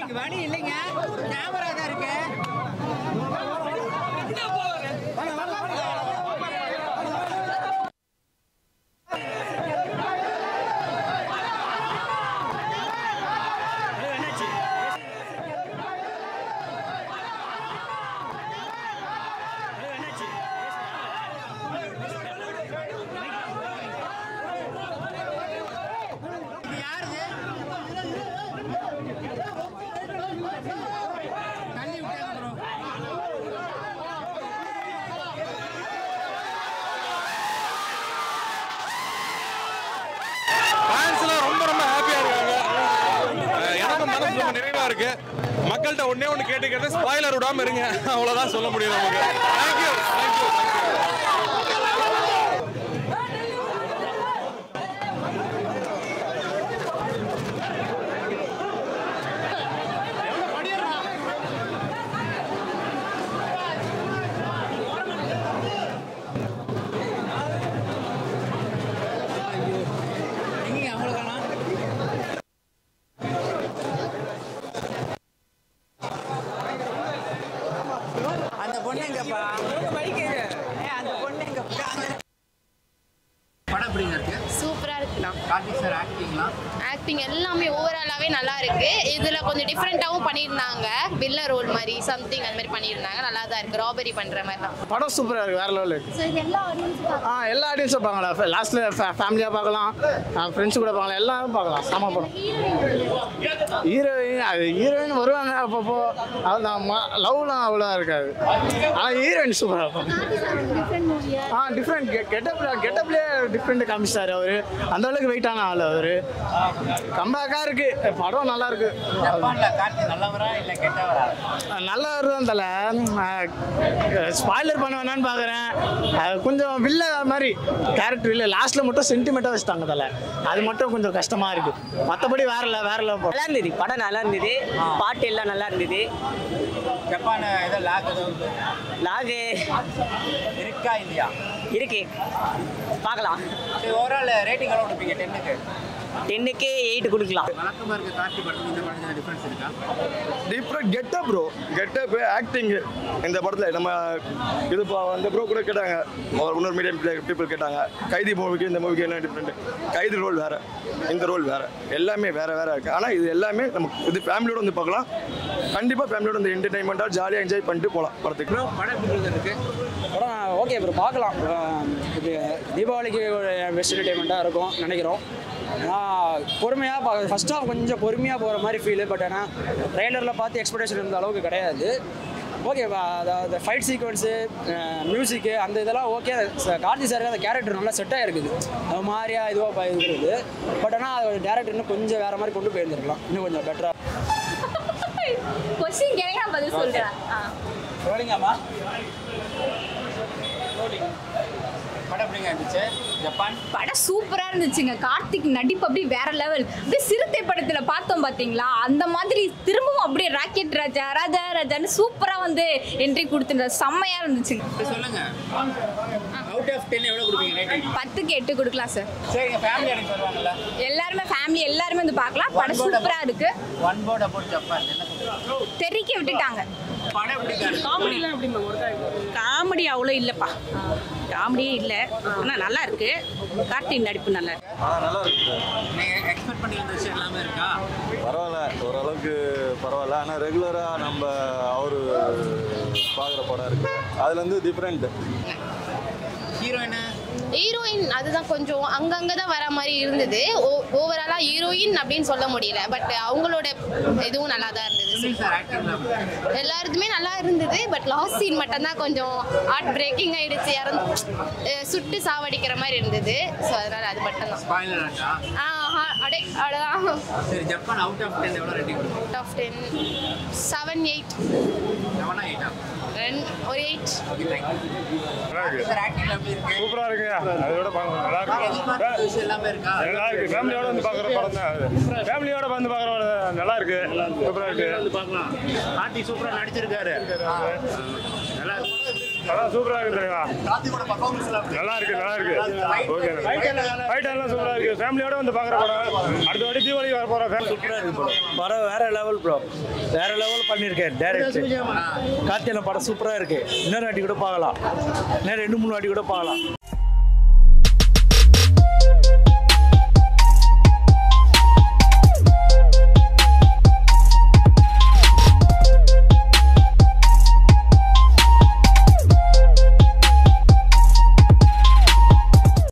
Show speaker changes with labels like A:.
A: வழி இல்லைங்க கேமரா தான் இருக்கு இது யாருது தள்ளி விட்டாங்க ப்ரோ
B: ஃபேன்ஸ்லாம் ரொம்ப ரொம்ப ஹாப்பியா இருக்காங்க அஹ் எனக்கும் மனசு ரொம்ப நிறைவா இருக்கு மக்கள்கிட்ட ஒண்ணே ஒன்று கேட்டுக்கிறது ஸ்பாய்லர் விடாம இருங்க அவ்வளவுதான் சொல்ல முடியும் நமக்கு தேங்க்யூ தேங்க்யூ
A: எங்கீங்க அவங்கள காணோம் அந்த பொண்ணு எங்கப்பா ஏய், அந்த பொண்ணு எங்கப்பா படம் எப்படிங்க இருக்கு
C: சூப்பராக இருக்குண்ணா
A: கார்த்திக் சார் ஆக்டிங்லாம்
C: ஆக்டிங் எல்லாமே ஓவராலாகவே நல்லா இருக்கு இதில் கொஞ்சம் டிஃப்ரெண்ட்டாகவும் பண்ணியிருந்தாங்க வில்ல ரோல் மாதிரி சம்திங் அந்த மாதிரி பண்ணியிருந்தாங்க நல்லா தான் இருக்கு ராபரி பண்ணுற மாதிரி தான்
D: படம் சூப்பராக இருக்குது வேற லெவலில் இருக்குது
C: ஸோ இது எல்லா ஆடியன்ஸும்
D: ஆ எல்லா ஆடியன்ஸும் பார்க்கலாம் லாஸ்ட்டில் ஃபேமிலியாக பார்க்கலாம் ஃப்ரெண்ட்ஸ் கூட பார்க்கலாம் எல்லாரும் பார்க்கலாம் செம படம் ஹீரோயின் அது ஹீரோயின் வருவாங்க அப்பப்போ அதுதான் லவ்லாம் அவ்வளோ இருக்காது ஆனால் ஹீரோயின் சூப்பராக இருக்கும் ஆ டிஃப்ரெண்ட் கெட்டப் கெட்டப்லேயே டிஃப்ரெண்ட் காமிச்சார் அவர் அந்த அளவுக்கு வெயிட்டான ஆள் அவர் கம்பேக்காக இருக்கு படம் நல்லா இருக்கு
A: ஜப்பான்ல கார்த்திக் நல்லவரா இல்ல கெட்டவரா
D: நல்லவர் தான் தல ஸ்பாய்லர் பண்ண வேணான்னு பார்க்குறேன் கொஞ்சம் வில்ல மாதிரி கேரக்டர் இல்லை லாஸ்ட்டில் மட்டும் சென்டிமெண்ட்டாக வச்சுட்டாங்க தல அது மட்டும் கொஞ்சம் கஷ்டமாக இருக்கு மற்றபடி வேற இல்லை வேற இல்லை
E: நல்லா இருந்தது படம் நல்லா இருந்தது பாட்டு எல்லாம் நல்லா இருந்தது
A: ஜப்பான் ஏதோ லாக் ஏதோ
E: லாகு
A: இருக்கா இல்லையா
E: இருக்கு பார்க்கலாம்
A: சரி ஓவரால் ரேட்டிங் எவ்வளோ கொடுப்பீங்க டென்னுக்கு
E: டென்னுக்கு எயிட் கொடுக்கலாம்
A: வழக்கமாக இருக்க கார்த்தி படத்துக்கு இந்த படத்துக்கு டிஃப்ரென்ஸ் இருக்கா
B: different getup bro getup acting இந்த படத்தில் நம்ம இது இப்போ அந்த ப்ரோ கூட கேட்டாங்க ஒரு இன்னொரு மீடியம் பீப்புள் கேட்டாங்க கைதி மூவிக்கு இந்த மூவிக்கு என்ன டிஃப்ரெண்ட் கைதி ரோல் வேற இந்த ரோல் வேற எல்லாமே வேற வேற இருக்கு ஆனால் இது எல்லாமே நம்ம இது ஃபேமிலியோட வந்து பார்க்கலாம் கண்டிப்பாக ஃபேமிலியோட வந்து என்டர்டைன்மெண்ட்டாக ஜாலியாக என்ஜாய் பண்ணிட்டு போகலாம் படத்துக்கு
A: ப்ரோ படம் எப்படி இருக்கு
F: படம் ஓகே ப்ரோ பார்க்கலாம் அஹ் இது தீபாவளிக்கு ஒரு பெஸ்ட் என்டர்டைன்மெண்ட்டாக இருக்கும் நினைக்கிறோம் ஆனால் பொறுமையாக பா ஃபஸ்ட் ஹாஃப் கொஞ்சம் பொறுமையாக போகிற மாதிரி ஃபீலு பட் ஆனால் ட்ரெய்லரில் பார்த்து எக்ஸ்பெக்டேஷன் இருந்த அளவுக்கு கிடையாது ஓகே அதாவது ஃபைட் சீக்வன்ஸு மியூசிக்கு அந்த இதெல்லாம் ஓகே கார்த்தி சாருக்கு அந்த கேரக்டர் நல்லா செட் ஆகிருக்குது அது மாதிரியா இதுவாக இருக்கிறது பட் ஆனால் அது டேரக்டர் இன்னும் கொஞ்சம் வேறு மாதிரி கொண்டு போயிருந்துருக்கலாம் இன்னும் கொஞ்சம் பெட்டராக
G: கொஸ்டின் கேட்க நான் பதில் சொல்றேன் ஆ.
F: சொல்லுங்கம்மா
A: படம் எப்படிங்க இருந்துச்சு ஜப்பான்
G: படம் சூப்பரா இருந்துச்சுங்க கார்த்திக் நடிப்பு அப்படியே வேற லெவல் அப்படியே சிறுத்தை படத்துல பார்த்தோம் பாத்தீங்களா அந்த மாதிரி திரும்பவும் அப்படியே ராக்கெட் ராஜா ராஜா ராஜான்னு சூப்பரா வந்து என்ட்ரி கொடுத்துருந்த செம்மையா இருந்துச்சுங்க
A: சரி, சொல்லுங்க அவுட் ஆஃப் டென் எவ்வளோ கொடுப்பீங்க ரேட்டிங்
G: பத்துக்கு எட்டு கொடுக்கலாம் சார்
A: சரிங்க ஃபேமிலி எனக்கு வருவாங்கல்ல
G: எல்லாருமே ஃபேமிலி எல்லாருமே வந்து பார்க்கலாம் படம் சூப்பரா இருக்கு
A: ஒன் போர்ட் அபவுட் ஜப்பான் என்ன சொல்றீங்க
G: தெறிக்க விட்டுட்டாங்க
A: படம் எப்படி
H: காமெடிலாம் எப்படிம்மா காமெடி அவ்வளோ இல்லைப்பா காமெடியே இல்லை ஆனால் நல்லா இருக்கு கார்த்திக் நடிப்பு நல்லா இருக்கு
A: நீங்க எக்ஸ்பெக்ட் பண்ணி வந்த விஷயம் எல்லாமே இருக்கா
I: பரவாயில்ல ஓரளவுக்கு பரவாயில்ல ஆனால் ரெகுலராக நம்ம அவர் பார்க்குற படம் இருக்கு அதுல இருந்து டிஃப்ரெண்ட்
A: ஹீரோயின்
C: ஹீரோயின் அதுதான் கொஞ்சம் அங்கங்கே தான் வர மாதிரி இருந்தது ஓவராலாக ஹீரோயின் அப்படின்னு சொல்ல முடியல பட் அவங்களோட இதுவும் நல்லா தான் இருந்தது
A: சார் ஆக்டிங்லாம்
C: எல்லாருக்குமே நல்லா இருந்தது பட் லாஸ்ட் சீன் மட்டும்தான் கொஞ்சம் ஹார்ட் பிரேக்கிங் ஆயிடுச்சு யாரும் அஹ் சுட்டு சாவடிக்கிற மாதிரி இருந்தது ஸோ அதனால அது மட்டும்தான்
A: ஸ்பாயிலர் ஆட்டா
C: ஆ அடே அவ்வளோதான்
A: சரி ஜப்பான் அவுட் ஆஃப் டென் எவ்வளோ ரேட்டிங் கொடுப்பீங்க
C: out of ten seven eight
A: செவனா எயிட்டா
C: ரெண்டு ஒரு எயிட்
A: ஓகே தேங்க்யூ சார் ஆக்டிங்ல எப்படி இருக்கு
B: சூப்பராக இருக்குங்க அதோட நல்லா
A: எதிர்பார்த்த விஷயம் எல்லாமே இருக்கா
B: நல்லா இருக்கு ஃபேமிலியோட வந்து பார்க்குற படம் தான் ஃபேமிலியோட வந்து பார்க்குற படம் நல்லா இருக்கு சூப்பராக இருக்கு
A: வந்து பார்க்கலாம் கார்த்தி சூப்பரா நடிச்சிருக்காரு நல்லா
B: படம் சூப்பராக இருக்கு தெரியுமா
A: கார்த்திகோட பர்ஃபார்மன்ஸ் எல்லாம்
B: நல்லா இருக்கு நல்லா இருக்கு ஓகே ஃபைட் எல்லாம் சூப்பராக இருக்கு ஃபேமிலியோட வந்து பார்க்குற படம்
A: அடுத்த வாட்டி தீபாவளி வர போகிறோம்
J: சூப்பராக இருக்கு ப்ரோ படம் வேற லெவல் ப்ரோ வேற லெவல் பண்ணியிருக்கேன் டேரக்ட் கார்த்தியான படம் சூப்பராக இருக்கு இன்னொரு வாட்டி கூட பார்க்கலாம் இன்னும் ரெண்டு மூணு வாட்டி கூட பார்க்கலாம்